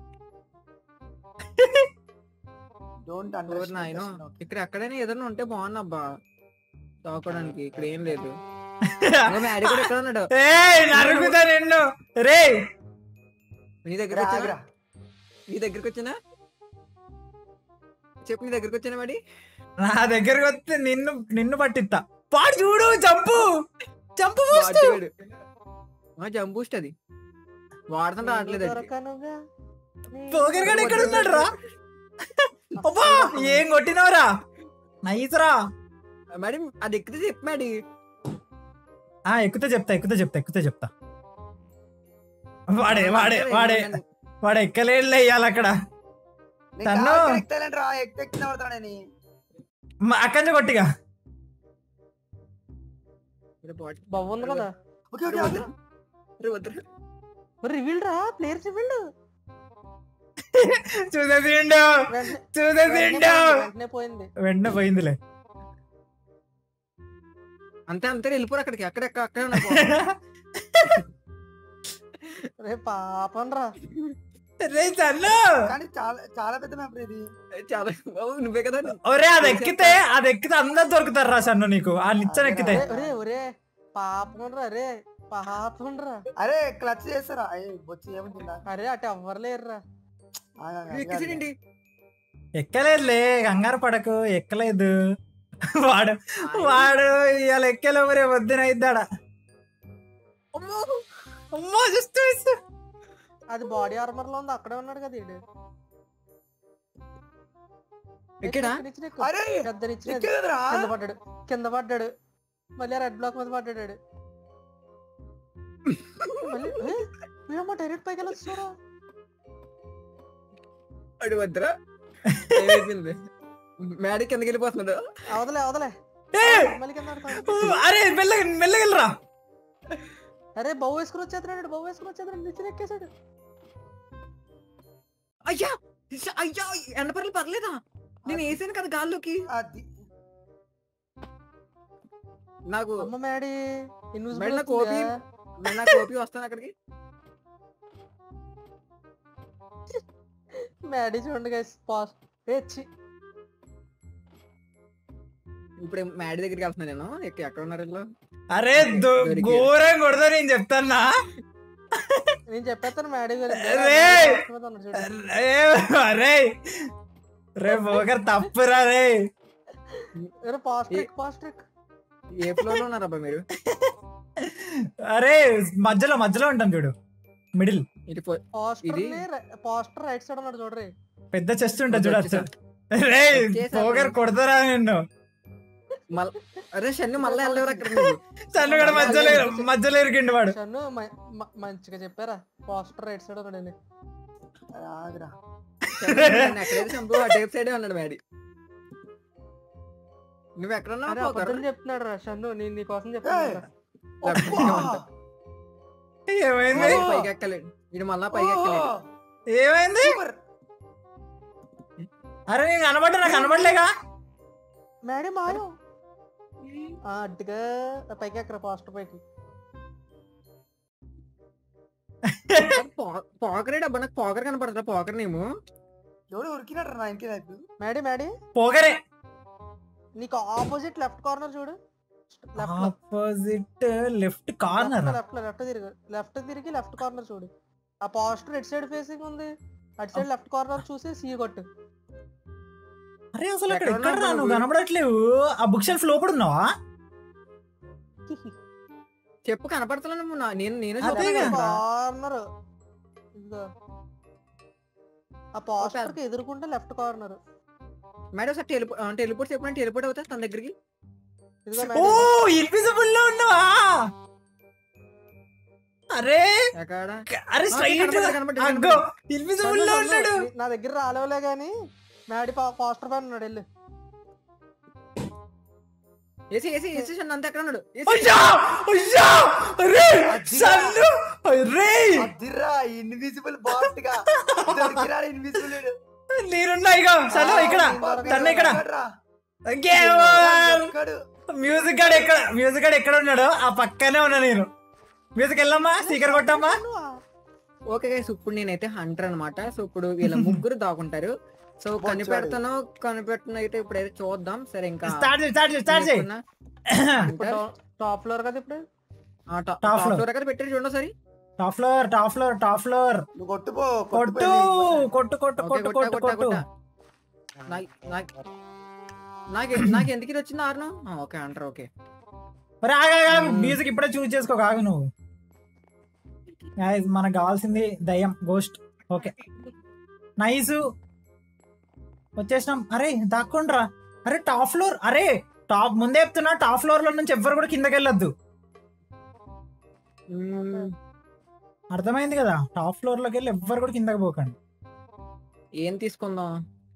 డోంట్ ఓరి నాయనో ఇక్కడ ఎక్కడైనా ఏదైనా ఉంటే బాగున్నబ్బా తాకోడానికి ఇక్కడ ఏం లేదు ఇంకా మ్యాడీ కూడా ఎక్కడ ఉన్నాడు ఏ నరుగుతా నిన్ను రే నీ దగ్గరికి వచ్చానా నీ దగ్గరికి వచ్చినా చెప్పు నీ దగ్గరికి వచ్చానా మరి నా దగ్గరకు వస్తే నిన్ను నిన్ను పట్టిస్తా పాడు చూడు jump jump boost jump boost అది వాడుతుంటే రావట్లేదు అది. దొరకనుగా నీ పోగర్ గడ ఎక్కడ ఉన్నాడు రా అబ్బా ఏం కొట్టినవరా నైస్ రా మేడం అది ఎక్కితే చెప్పు మేడం ఆ ఎక్కుతే చెప్తా ఎక్కుతే చెప్తా ఎక్కుతే చెప్తా వాడే వాడే వాడే వాడు ఎక్కలేడులే ఇయ్యాలి అక్కడ తన్ను. ఎక్కుతానంట రా ఎక్కి ఎక్కిన పడతాను నేను మ- అక్కడి నుంచి కొట్టిగా బొమ్మ ఉంది కదా ఓకే ఓకే ఓకే రివీల్ రా ప్లేయర్స్ రివీల్డ్ చూసేసిండు చూసేసిండు వెంటనే పోయింది వెంటనే పోయిందిలే అంతే అంతే వెళ్ళిపోరు అక్కడికి అక్కడెక్క అక్కడ ఉన్నా రే పాపం రా రే చల్లు కానీ చాలా చాలా పెద్ద మ్యాప్ ఇది చాలా బాబు నువ్వే కదా ఒరే అది ఎక్కితే అది ఎక్కితే అందరు దొరుకుతారు రా సన్ను నీకు ఆ నిచ్చెన ఎక్కితే ఒరే, ఒరే ఒరే పాపం రా రే పాపం రా అరే క్లచ్ చేస్తారా అయ్యి బొచ్చి ఏముంటుందా అరే అటు ఎవ్వరు లేరురా ఎక్కిసిడండి ఎక్కలేదులే కంగారు పడకు ఎక్కలేదు వాడు వాడు ఇవాళ ఎక్కలే రే వద్దున ఇద్దాడా అమ్మో జస్ట్ అది బాడీ ఆర్మర్ లో ఉంది అక్కడే ఉన్నాడు కదా ఈడు ఎక్కడా? ఎక్కు, ఎక్కు, అరే పెద్ద నిచ్చెన అది. ఎక్కలేదురా కింద పడ్డాడు కింద పడ్డాడు మళ్ళీ రెడ్ బ్లాక్ మీద పడ్డాడు ఆడు. మళ్ళీ ఏ? వీడమ్మా డైరెక్ట్ పైకి వెళ్ళొచ్చారా అడు వద్దురా ఏమైపోయింది మేడ కిందకి వెళ్ళిపోతున్నాడు అవదలే అవదలే ఏ! మళ్ళీ కింద పడతాడు. అరే మెల్లగా మెల్లగెళ్ళరా అరే బౌ వేసుకుని వచ్చేస్తున్నాడు బౌ వేసుకుని వచ్చేస్తున్నాడు నిచ్చెన ఎక్కేసాడు అయ్యా ఇస- అయ్యా ఎండపర్లు పర్లేదా నేను వేసాను కదా గాల్లోకి అది నాకు అమ్మ మేడి మేడం, నాకు ఓపి- మరి నాకు ఓపి వస్తాను అక్కడికి మేడి చూడండి గైస్ పాస్ ఏ చి ఇప్పుడు మేడ దగ్గరికి వెళ్తున్నాను నేను ఎక్క- ఎక్కడ ఉన్నారు వీళ్ళు? అరే దో- ఘోరం కొడతా నేను చెప్తానా నేను చెప్పేస్తాను మేడి గురించి రేయ్! మీద ఉన్నాడు చూడు. అరే అరే రే పోగర్ తప్పురా రే అరే పాస్ ట్రిక్ పాస్ ట్రిక్ ఏ ఫ్లోర్ లో ఉన్నారబ్బా మీరు అరే మధ్యలో మధ్యలో ఉంటాను చూడు మిడిల్ ఇటు పో- పోస్టర్ ఇది- పోస్టర్ రైట్ సైడ్ ఉన్నాడు చూడరి పెద్ద చెస్ట్ ఉంటుంది చూడు అచ్చా రే చేశాను. పోగర్ కొడతారా నిన్ను మల్ అరే షన్ను మళ్ళీ వెళ్ళలేరు అక్కడ నువ్వు. చన్ను కూడా మధ్యలో మధ్యలో ఇరికిండు వాడు షన్ను మ- మ- మంచిగా చెప్పారా పోస్టర్ రైట్ సైడ్ ఉన్నాడు అని. అరే, ఆగురా షన్ను నన్ను ఎక్కడైతే చంపు ఆ టేప్ సైడే ఉన్నాడు మేడి నువ్వు ఎక్కడ అరే ఉన్నావు అబద్ధం చెప్తున్నాడు రా షన్ను నేను నీ కోసం చెప్తాను ఏయ్! రా. అబ్బా! ఏమైంది పైకి ఎక్కలేడు ఇది మళ్ళా పైకి ఎక్కలేడు ఏమైంది సూపర్. అరే నేను కనబడ్డా నాకు కనబడలేగా మేడం మాయం ఆ, అడ్డుగా పైకి ఎక్కరా పోస్టర్ పైకి పోకరేడు అబ్బా నాకు పోకర్ కనపడతా పోకర్ నేము ఎవడు ఉరికినట్టు నా ఇంటి వైపు మేడం మేడం పోగరే నీకు ఆపోజిట్ లెఫ్ట్ కార్నర్ చూడు left opposite left corner left left తిరిగి లెఫ్ట్ తిరిగి లెఫ్ట్ కార్నర్ చూడు ఆ పోస్టర్ ఎటు సైడ్ ఫేసింగ్ ఉంది అటు సైడ్ లెఫ్ట్ కార్నర్ చూసి సీ కొట్టు అరే అసలు అక్కడ ఎక్కడ ఎక్కడ రా ఉన్నావు నువ్వు నువ్వు? కనబడట్లేవు ఆ బుక్ షెల్ఫ్ లోపల ఉన్నావా చెప్పు కనపడతలేను నా- నేను నేను అదే చూడలేదు కదా. కదా. కార్నర్ ఇదిగో ఆ పోస్టర్ కి ఎదురుకుంటే left corner madam sir teleport teleports ఎప్పుడైనా టెలిపోర్ట్ అవుతా తన దగ్గరికి ఇదిగో ఓ మేడం. ఇన్విజిబుల్ లో ఉన్నావా అరే ఎక్కడ అరే ఆ, స్ట్రైట్ కనపడ్డాడు, కనపడ్డాడు, అగ్గో కనపడ్డాడు. ఇన్విజిబుల్ లో సర్లే, ఉన్నాడు సర్లే. నా దగ్గర రాలేవులే గాని మ్యాడీ పోస్టర్ పైన ఉన్నాడు వెళ్ళు ఏసీ ఏసీ ఏసీ షన్ను అంతా ఎక్కడ ఉన్నాడు ఏసీ. అయ్యా అయ్యా అరే సన్ను అరే అదిరా ఇన్విజిబుల్ బాట్ గా దొరికిరా ఇన్విజిబుల్ నేనున్నా ఇక సన్ను ఇక్కడ తన్ను ఇక్కడ గేమ్ ఓవర్. మ్యూజిక్ గాడు ఎక్కడ మ్యూజిక్ గాడు ఎక్కడ ఉన్నాడో ఆ పక్కనే ఉన్నా నేను మ్యూజిక్ వెళ్ళమ్మా స్పీకర్ కొట్టమ్మా ఓకే గైస్ ఇప్పుడు నేనైతే హంటర్ అన్నమాట సో ఇప్పుడు వీళ్ళ ముగ్గురు దాక్కుంటారు సో వచ్చాడు. కనిపెడతాను కనిపెడుతున్నా అయితే ఇప్పుడైతే చూద్దాం సరే ఇంకా స్టార్ట్ చేయి స్టార్ట్ చేయి స్టార్ట్ చేయి మీకున్న ఇప్పుడు hunter, టాప్- టాప్ ఫ్లోర్ కదా ఇప్పుడు ఆ, టా- Top టాప్ floor. ఫ్లోర్ ఎక్కడ పెట్టారు చూడండి సరి top floor top floor top floor నువ్వు కొట్టుపో కొట్టు కొట్టు కొట్టు కొట్టు కొట్టు కొట్టు నాకు నాకు ఎందుకు ఇది వచ్చింది ఆరును ఓకే అంటారు ఓకే మరి ఆగా మ్యూజిక్ ఇప్పుడే చూస్ చేసుకో కాగు నువ్వు Guys, మనకు కావాల్సింది దయ్యం గోస్ట్ ఓకే నైస్ వచ్చేసినాం అరే దాక్కుండ్రా అరే టాప్ ఫ్లోర్ అరే టాప్ ముందే చెప్తున్నా టాప్ ఫ్లోర్ లో నుంచి ఎవ్వరు కూడా కిందకి వెళ్ళొద్దు అర్థమైంది కదా టాప్ ఫ్లోర్ లోకి వెళ్ళి ఎవ్వరు కూడా కిందకి పోకండి ఏం తీసుకుందాం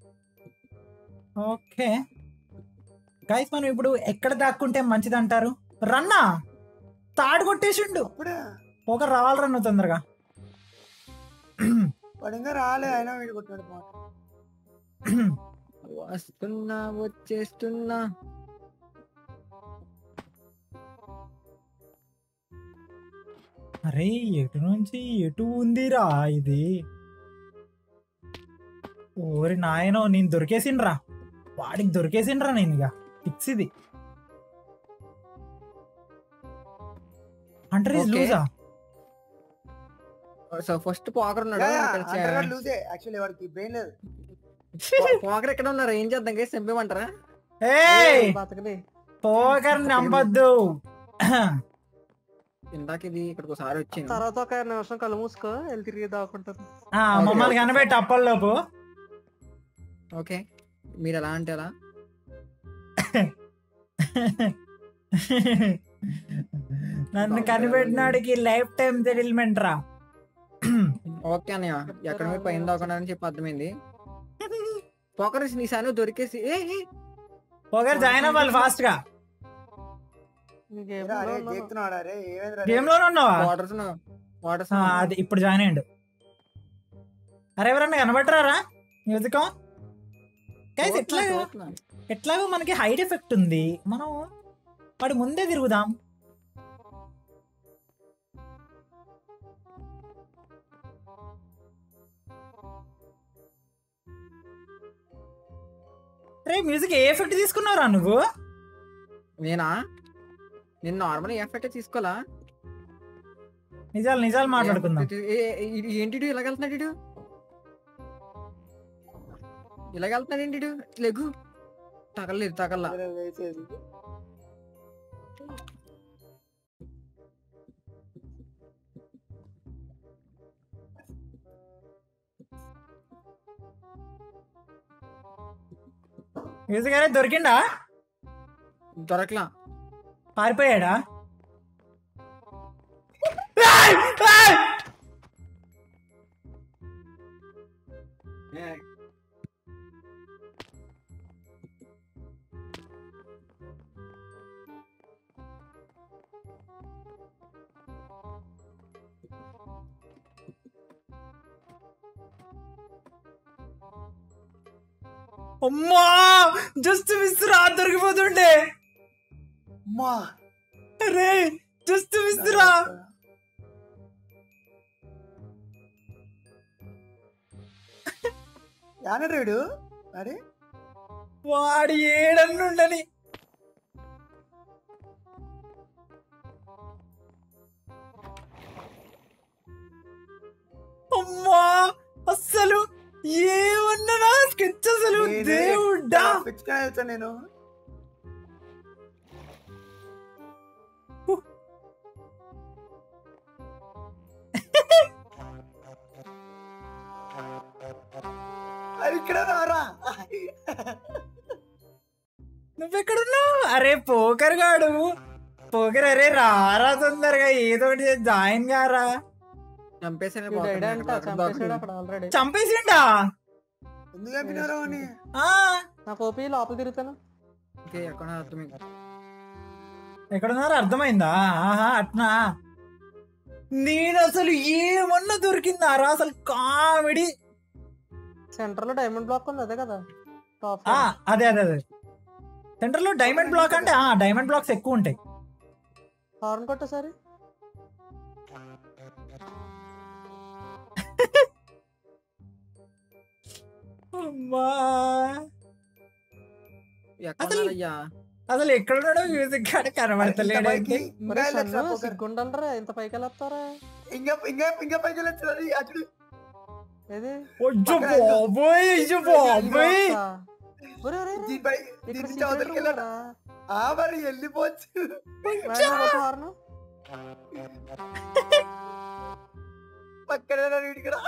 ఓకే గైస్ మనం ఇప్పుడు ఎక్కడ దాక్కుంటే మంచిది అంటారు రన్నా తాడు కొట్టేసిండు అప్పుడే ఒక రావాలి రన్ను తొందరగా వాడు ఇంకా రాలే అయినా వీడు కొట్టాడు బాట్ వస్తున్నా వచ్చేస్తున్నా అరే ఎటు నుంచి ఎటు ఉందిరా ఇది ఓరి నాయనో నేను దొరికేసిండ్రా వాడికి దొరికేసిండ్రా నేను ఇక ఫిక్స్ ఇది అంటర్ ఇస్ Okay. లూజా సో ఫస్ట్ పోకర్ ఉన్నాడు ఇక్కడ చే- లూజే యాక్చువల్లీ వాడికి బ్రెయిన్ లేదు పో- పోకర్ ఎక్కడ ఉన్నారు ఏం చేద్దాం గైస్ చంపేమంటారా ఏయ్ బతకని పోకర్ నమ్మద్దు ఇందాక ఇది ఇక్కడికి ఒకసారి వచ్చింది తర్వాత ఒక నిమిషం కళ్ళు మూసుకో వెళ్ళి తిరిగి దాక్కుంటాను ఆ, మమ్మల్ని కనబెట్టి అప్పల్లోపు ఓకే మీరు ఎలా అంటే ఎలా నన్ను కనిపెట్టినాడికి లైఫ్ టైం సెటిల్మెంట్ రా ఓకే అన్నయ్య ఎక్కడ మీరు పైన దాకున్నారని చెప్పి అర్థమైంది పోకర్ నీ సాను దొరికేసి ఏ ఏ, పోకర్ జాయిన్ అవ్వాలి ఫాస్ట్ గా నీకేం ఏరా, అరే ఉన్నావు? చేస్తున్నాడు అరే ఏమైందిరా గేమ్ లోనే ఉన్నావా వాటర్స్ వాటర్స్ ఆ, అది ఇప్పుడు జాయిన్ అయ్యండు అరే ఎవరన్నా కనబట్టరారా మ్యూజిక్ గైస్ ఎట్లా ఎట్లాగో మనకి హైట్ ఎఫెక్ట్ ఉంది మనం వాడి ముందే తిరుగుదాం రే మ్యూజిక్ ఏ ఎఫెక్ట్ తీసుకున్నావురా నువ్వు నేనా నేను నార్మల్ ఎఫెక్ట్ తీసుకోవాలా నిజాలు నిజాలు మాట్లాడుకుందాం ఏ, ఏ, ఇది ఏంటి ఇటు ఇలాగ వెళ్తున్నాడు ఇటు ఇలాగ వెళ్తున్నాడు ఏంటి ఇటు లెగు తగలలేదు తగల అరే, వేసేది మ్యూజిక్ అనేది దొరికిండా దొరకలా పారిపోయాడా ఏయ్! ఏయ్! అమ్మా జస్ట్ మిస్ రా దొరికిపోతుండే అమ్మా అరే జస్ట్ మిస్ రా యానడు వీడు అరే వాడి ఏడన్నుండని అమ్మా అస్సలు ఏమన్నా నా స్కెచ్ అసలు దేవుడా పిచ్చుకొని వెళ్తాను నేను అది ఇక్కడ రారా నువ్వెక్కడున్నావు అరే పోకర్ గాడు పోకర్ అరే రారా తొందరగా ఏదో ఒకటి చేసి జాయిన్ గారా చంపేసాను వీడు ఐడియా అంట చంపేసాడు అక్కడ ఆల్రెడీ చంపేసిండా ఎందుకు చంపినారు అని ఆ నాకు ఓపి లోపల తిరుగుతాను ఓకే ఎక్కడ అర్థం ఎక్కడున్నారో అర్థమైందా ఆహా అట్నా నేను అసలు ఏమన్నా దొరికిందారా అసలు కామెడీ సెంటర్ లో డైమండ్ బ్లాక్ ఉంది అదే కదా టాప్ ఆ అదే అదే అదే సెంటర్ లో డైమండ్ బ్లాక్ అంటే ఆ డైమండ్ బ్లాక్స్ ఎక్కువ ఉంటాయి హార్న్ కొట్టేసారి అమ్మా ఎక్కడ అసలు- ఉన్నారయ్యా అసలు ఎక్కడున్నాడో మ్యూజిక్ కాడ కనబడతలేడు పైకి ఇంకా వెళ్ళొచ్చురా పోకర్. సిగ్గుండలరా ఇంత పైకి వెళ్ళొస్తారా ఇంకా ఇంకా ఇంకా పైకి వెళ్ళొచ్చురా నీ అటు ఏది అయ్యో బాబోయ్ అయ్యో బాబోయ్ ఒరే, ఒరే, ఒరే. దీనిపై ఇక్కడ దీని నుంచి secret అవతలికి room వెళ్ళాడా ఉందా? ఆ మరి వెళ్ళిపోవచ్చు వాడిని కొట్టు హార్న్. పక్కనే వీడికి రా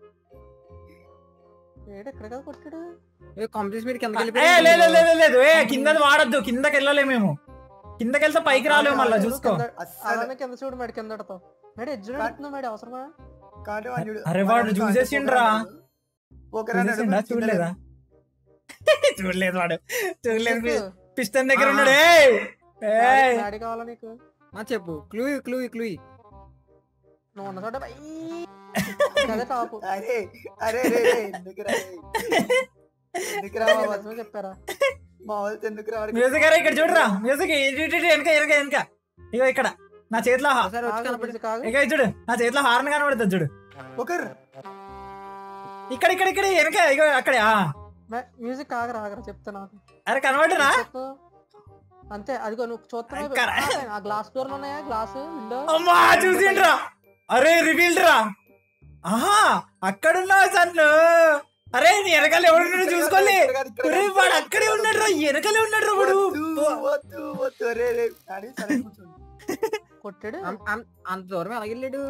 ఏడు ఇక్కడ కదా కొట్టాడు ఏ కాంప్లెక్స్ మీరు కిందకి ఏ వెళ్ళిపోయారు. లేదు లేదు లేదు ఏ కిందది వాడద్దు కిందకి వెళ్ళలే మేము కిందకి వెళ్తే పైకి రాలేము మళ్ళా చూడు, చూసుకో కింద- అస్సలు అలానే కింద చూడు మేడి కింద పెడతావు మేడి ఎడ్జ్ పెడుతున్నావు మేడి అవసరమా కాదు వాడు అరే వాడు చూసేసిండ్రా. పోకర్ అన్నాడు. చూసేసిండా చూడలేదా చూడలేదు వాడు చూడలేదు చెప్పు. పిస్టన్ దగ్గర ఆ. ఉన్నాడు ఏయ్ ఏయ్ డాడీ- డాడీ కావాలా నీకు ఆ, చెప్పు క్లూ క్లూ క్లూ నువ్వు ఉన్న చోట బై. అదే టాపు అరే అరే రే రే, ఎందుకురా రే? ఎందుకురా మా వాళ్ళు? నిజమే చెప్పారా మా వాళ్ళతో ఎందుకురా వాడికి? మ్యూజిక్ అరే ఇక్కడ చూడరా మ్యూజిక్ ఇటు, ఇటు, ఇటు, వెనక వెనక వెనక ఇగో ఇక్కడ నా చేతిలో హా- ఒకసారి వచ్చి కాదు, కనపడి ఇది కాదు ఇక ఇది చూడు నా చేతిలో హార్న్ కనబడుతుంది చూడు పోకర్ ఇక్కడ ఇక్కడ ఇక్కడ వెనక ఇగో అక్కడ ఆ. మ్యా- మ్యూజిక్ ఆగరా ఆగరా చెప్తా నాకు అరే కనబడునా చెప్పు. అంతే అదిగో నువ్వు చూస్తున్నావు అక్కడ. ఆ గ్లాస్ డోర్ ఉన్నాయా గ్లాస్ విండో అమ్మా చూసిండ్రా అరే రివీల్డ్ రా ఆహా అక్కడున్నావు సన్ను అరే నీ వెనకాల ఎవడున్నాడు చూసుకోలే ఒరే వాడు అక్కడే ఉన్నాడు రా వెనకాలే ఉన్నాడు రా వాడు వద్దు, వద్దు వద్దు రే రే డాడీ సరే కూర్చోండి కొట్టాడు అం- అం- అంత దూరం ఎలాగెళ్ళాడు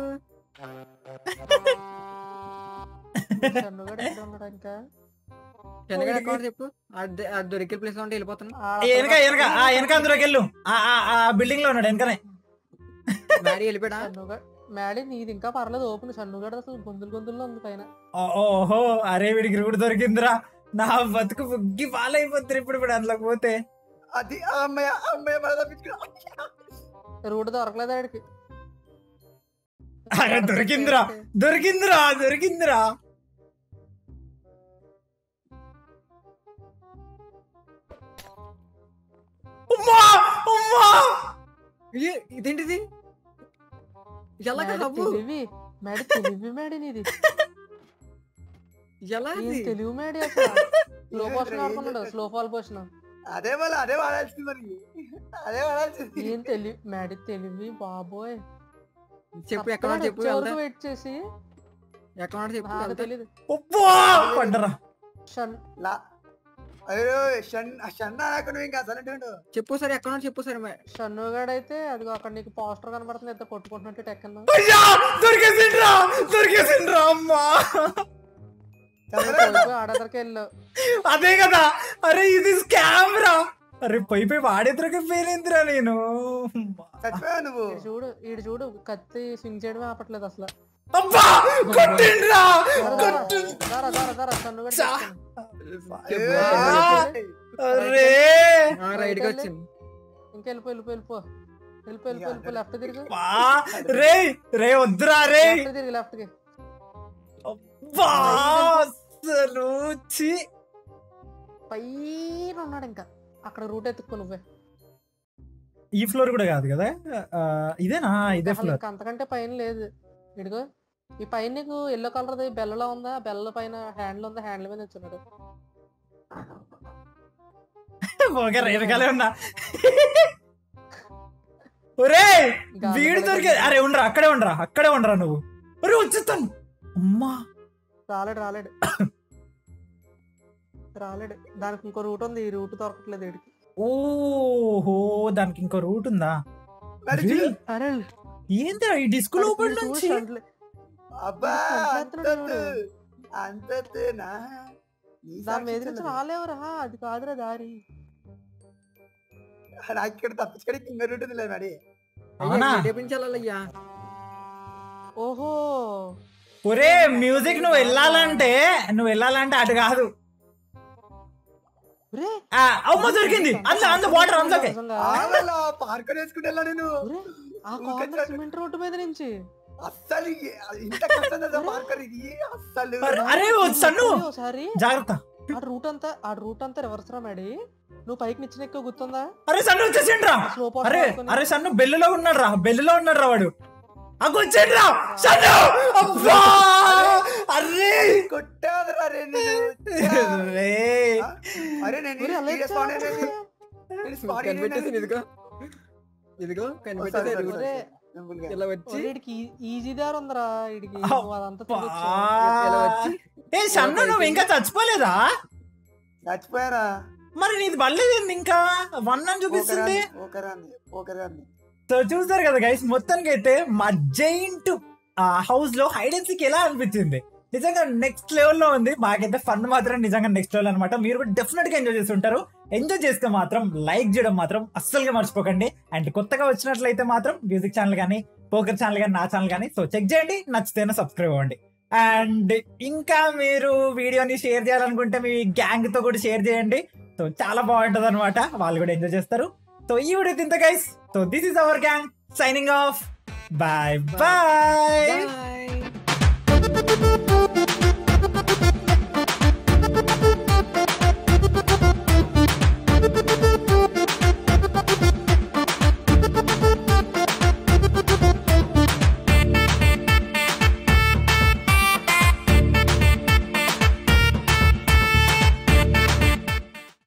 చందుగాడు ఎక్కడ ఉన్నాడు ఇంకా చిన్నగా అకౌంట్ చెప్పు అది అది దొరికే ప్లేస్ ఉంటే వెళ్ళిపోతాను ఆడ ఏ, వెనక వెనక ఆ వెనక అందులోకి వెళ్ళు ఆ ఆ, ఆ బిల్డింగ్ లో ఉన్నాడు వెనకనే డాడీ వెళ్ళిపోయాడా చన్నుగాడు మేడీ నీది ఇంకా పర్లేదు ఓపెన్ చన్నుగాడు అసలు గొంతులు గొంతుల్లో ఉంది పైన ఓ- ఓహో అరే వీడికి రూట్ దొరికిందిరా నా బతుకు బుగ్గి పాలైపోతుంది ఇప్పుడు ఇప్పుడు అందులోకి పోతే అది ఆ అమ్మాయి ఆ అమ్మాయి మన తప్పించుకురా రూట్ దొరకలేదు ఆడికి అరే దొరికిందిరా దొరికిందిరా దొరికిందిరా ఉమ్మా ఉమ్మా ఏ, ఇదేంటిది ఎలా మేడీ కవ్వు తెలివి మేడీ తెలివి మేడీ నీది ఎలా ఈయన అది? తెలివి మేడీ అసలు స్లో పోషన్ ఆడుకున్నాడు స్లో ఫాల్ పోషన్ అదే మళ్ళీ అదే వాడాల్సింది మరి అదే వాడాల్సింది ఈయన తెలివి మేడీ తెలివి బాబోయ్ చెప్పు ఎక్కడ ఉన్నాడో చెప్పు వెళ్తా. వెయిట్ చేసి ఎక్కడ ఉన్నాడో చెప్పు నాకు వెళ్తా. తెలియదు ఉబ్బా పడ్డరా షన్ లా అయ్యో షన్ షన్ అనకు నువ్వు ఇంకా అసలు ఉండు. చెప్పు సరే ఎక్కడ ఉన్నాడో చెప్పు సరే మే- షన్నుగాడు అయితే అదిగో అక్కడ నీకు పోస్టర్ కనబడుతుంది ఇద్దరు కొట్టుకుంటున్నట్టు టెక్కన అయ్యా దొరికేసిండ్రా దొరికేసిండ్రా అమ్మా చెప్పరా? ఆడదరికి వెళ్ళు అదే కదా అరే ఇది స్కామ్ రా అరే పై పై వాడేద్దరికి పేలిందిరా నేను చచ్చిపోయావు నువ్వు ఈడు చూడు ఈడు చూడు కత్తి స్వింగ్ చేయడమే ఆపట్లేదు అసలు అబ్బా కొట్టిండ్రా దారా, కొట్టు దారా, దారా, దారా, షన్నుగాడు చా. చెప్తాను. చెప్పు. ఆ, అరే ఆ, రైట్ గా వచ్చింది ఇంకా వెళ్ళిపో వెళ్ళిపో వెళ్ళిపో వెళ్ళిపో వెళ్ళిపో వెళ్ళిపో లెఫ్ట్ తిరిగి బా రే రే వద్దురా రే లెఫ్ట్ తిరిగి లెఫ్ట్ కి బా అసలు ఛీ. పైన ఉన్నాడు ఇంకా అక్కడ రూట్ ఎత్తుక్కో నువ్వే ఈ ఫ్లోర్ కూడా కాదు కదా ఆ, ఇదేనా ఇదే అసలు ఫ్లోర్ ఇంకా అంతకంటే పైన లేదు ఇదిగో ఈ పైన నీకు ఎల్లో కలర్ బెల్లలో ఉందా బెల్ల పైన హ్యాండిల్ ఉందా హ్యాండిల్ మీద వచ్చున్నాడు ఓకే వెనకాలే ఉన్నా ఒరే గాలి వీడు కూడా దొరికే అరే ఉండరా అక్కడే ఉండరా అక్కడే ఉండరా నువ్వు ఒరే వచ్చేస్తాను అమ్మా రాలేడు రాలేడు రాలేడు దానికి ఇంకో రూట్ ఉంది ఈ రూట్ దొరకట్లేదు వీడికి ఓహో దానికి ఇంకో రూట్ ఉందా మరి రే, చూడు. అరే ఏందిరా ఈ డిస్క్ లోపల నుంచి అబ్బా సంపేస్తున్నాడు అంతేనా నీ దాని మీద సాక్షి నుంచి చెల్లెలు. రాలేవురా అది కాదురా దారి నాకు ఇక్కడ తప్పించుకోవడానికి ఇంకా ఉంటుంది లేదు మరి అవునా చేపించాలయ్యా ఓహో ఒరే మ్యూజిక్ నువ్వు వెళ్ళాలంటే నువ్వు వెళ్ళాలంటే అటు కాదు ఒరే ఆ, అమ్మ దొరికింది అందులో అందులో వాటర్ అందులోకి నిజంగా. ఆగలా పార్క్ వేసుకుంటే వెళ్ళా నేను ఒరే, ఆ ఊరికే కార్నర్ చాలు. సిమెంట్ రోడ్డు మీద నుంచి అస్సలు ఇ- ఇంత కష్టం కదా పార్కర్ ఇది అస్సలు అరే, అరే ఓ సన్ను ఒరే, ఒకసారి జాగ్రత్త ఆ రూట్ అంతా ఆ రూట్ అంతా రివర్స్ రా మేడి నువ్వు పైకి నిచ్చిన ఎక్కువ గుర్తుందా అరే సన్ను వచ్చేసిండ్రా స్లో అరే అరే సన్ను బెల్లులో ఉన్నాడు రా బెల్లులో ఉన్నాడు రా వాడు అగో వచ్చిండ్రా సన్ను అబ్బా అరే కొట్టాదరా రే నేను రే. అరే నేను ఒరే, అలా serious ఎట్లా? గానే నేను- నేను spot అయినా కనిపెట్టేసి నేను- ఇదిగో ఇదిగో కనిపెట్టేసి ఒకసారి, ఇదిగో. ఒరే Simple గా. ఇలా వచ్చి ఒరే, ఈడికి ఈజీ దారి ఉందిరా ఇడికి అబ్బా. అదంతా తిరగొచ్చు. ఇలా వచ్చి ఏ సన్ను నువ్వు ఇంకా చచ్చిపోలేదా చచ్చిపోయారా మరి నీది పడలేదు ఇంకా వన్ అని చూపిస్తుంది ఓకరాన్ని ఓకరాన్ని సో చూసారు కదా గైస్ మొత్తానికి అయితే మా జైంట్ హౌస్ లో హైడ్ అండ్ సీక్ ఎలా అనిపించింది నిజంగా నెక్స్ట్ లెవెల్ లో ఉంది మాకైతే ఫన్ మాత్రం నిజంగా నెక్స్ట్ లెవెల్ అనమాట మీరు కూడా డెఫినెట్ గా ఎంజాయ్ చేసి ఉంటారు ఎంజాయ్ చేస్తే మాత్రం లైక్ చేయడం మాత్రం అస్సలుగా మర్చిపోకండి అండ్ కొత్తగా వచ్చినట్లయితే మాత్రం మ్యూజిక్ ఛానల్ కానీ పోకర్ ఛానల్ కానీ నా ఛానల్ కానీ సో చెక్ చేయండి నచ్చితేనే సబ్స్క్రైబ్ అవ్వండి అండ్ ఇంకా మీరు వీడియోని షేర్ చేయాలనుకుంటే మీ గ్యాంగ్ తో కూడా షేర్ చేయండి సో చాలా బాగుంటది అనమాట వాళ్ళు కూడా ఎంజాయ్ చేస్తారు సో ఈ వీడియో తింత guys so this is our gang signing off bye bye Bye.